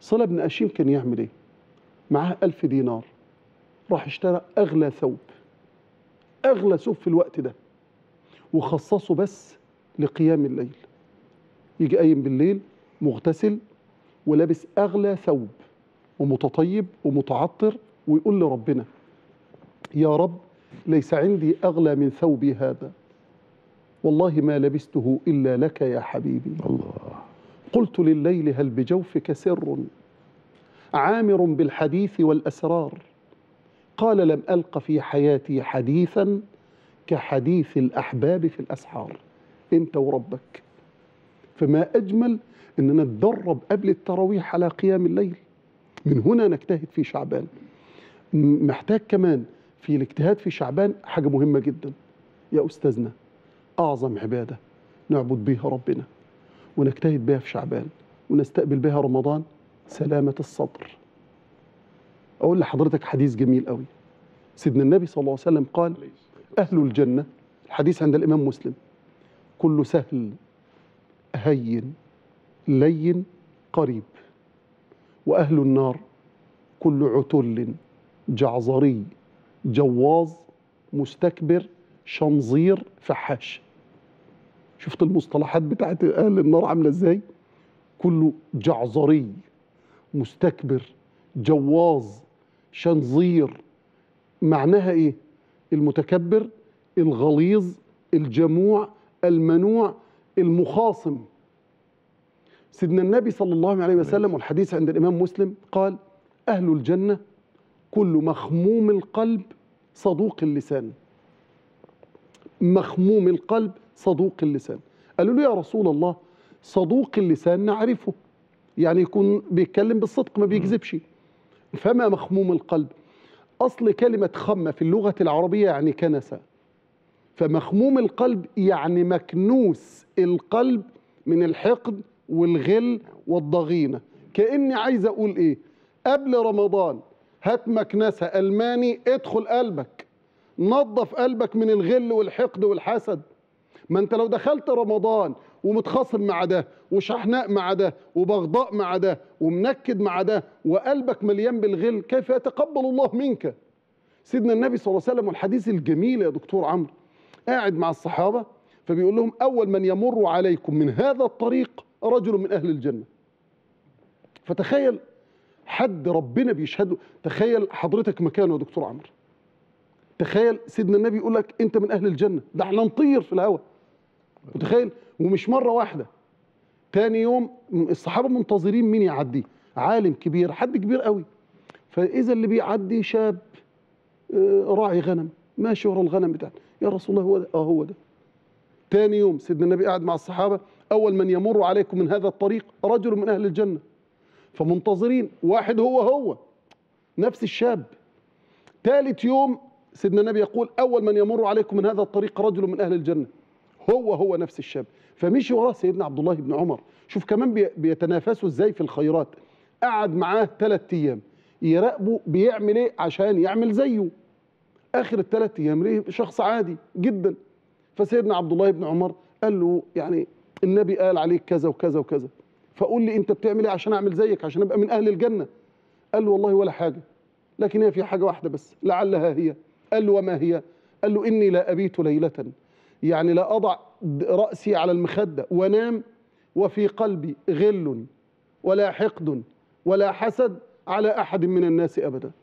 صلة بن أشيم كان يعمل إيه؟ معاه ألف دينار راح اشترى أغلى ثوب أغلى ثوب في الوقت ده وخصصه بس لقيام الليل يجي قايم بالليل مغتسل ولابس أغلى ثوب ومتطيب ومتعطر ويقول لربنا يا رب ليس عندي أغلى من ثوبي هذا والله ما لبسته إلا لك يا حبيبي الله قلت لليل هل بجوفك سر عامر بالحديث والأسرار قال لم ألق في حياتي حديثا كحديث الأحباب في الأسحار أنت وربك فما أجمل أننا نتدرب قبل التراويح على قيام الليل من هنا نجتهد في شعبان م- محتاج كمان في الاجتهاد في شعبان حاجة مهمة جدا يا أستاذنا أعظم عبادة نعبد بها ربنا ونجتهد بها في شعبان ونستقبل بها رمضان سلامة الصدر أقول لحضرتك حديث جميل قوي سيدنا النبي صلى الله عليه وسلم قال أهل الجنة الحديث عند الإمام مسلم كل سهل هين لين قريب وأهل النار كل عتل جعظري جواظ مستكبر شنظير فحاش شفت المصطلحات بتاعت أهل النار عاملة إزاي كله جعظري مستكبر جواظ شنظير معناها ايه المتكبر الغليظ الجموع المنوع المخاصم سيدنا النبي صلى الله عليه وسلم والحديث عند الامام مسلم قال اهل الجنه كل مخموم القلب صدوق اللسان مخموم القلب صدوق اللسان قالوا له يا رسول الله صدوق اللسان نعرفه يعني يكون بيتكلم بالصدق ما بيكذبش فما مخموم القلب أصل كلمة خمة في اللغة العربية يعني كنسة فمخموم القلب يعني مكنوس القلب من الحقد والغل والضغينة كأني عايز أقول إيه قبل رمضان هات مكنسة ألماني ادخل قلبك نظف قلبك من الغل والحقد والحسد ما انت لو دخلت رمضان ومتخاصم مع ده وشحناء مع ده وبغضاء مع ده ومنكد مع ده وقلبك مليان بالغل كيف يتقبل الله منك سيدنا النبي صلى الله عليه وسلم والحديث الجميل يا دكتور عمرو قاعد مع الصحابة فبيقول لهم أول من يمر عليكم من هذا الطريق رجل من أهل الجنة فتخيل حد ربنا بيشهده تخيل حضرتك مكانه يا دكتور عمرو تخيل سيدنا النبي يقول لك انت من اهل الجنه ده احنا نطير في الهواء متخيل ومش مره واحده تاني يوم الصحابه منتظرين مين يعدي عالم كبير حد كبير قوي فاذا اللي بيعدي شاب آه، راعي غنم ماشي ورا الغنم بتاعته يا رسول الله هو ده اه هو ده تاني يوم سيدنا النبي قاعد مع الصحابه اول من يمر عليكم من هذا الطريق رجل من اهل الجنه فمنتظرين واحد هو هو نفس الشاب ثالث يوم سيدنا النبي يقول أول من يمر عليكم من هذا الطريق رجل من أهل الجنة هو هو نفس الشاب فمشي وراه سيدنا عبد الله بن عمر شوف كمان بي- بيتنافسوا ازاي في الخيرات قعد معاه ثلاث ايام يراقبوا بيعمل ايه عشان يعمل زيه اخر الثلاث ايام ليه شخص عادي جدا فسيدنا عبد الله بن عمر قال له يعني النبي قال عليك كذا وكذا وكذا فقول لي انت بتعمل ايه عشان اعمل زيك عشان ابقى من اهل الجنه قال له والله ولا حاجه لكن هي في حاجه واحده بس لعلها هي قال له وما هي قال له اني لا ابيت ليله يعني لا اضع راسي على المخده وانام وفي قلبي غل ولا حقد ولا حسد على احد من الناس ابدا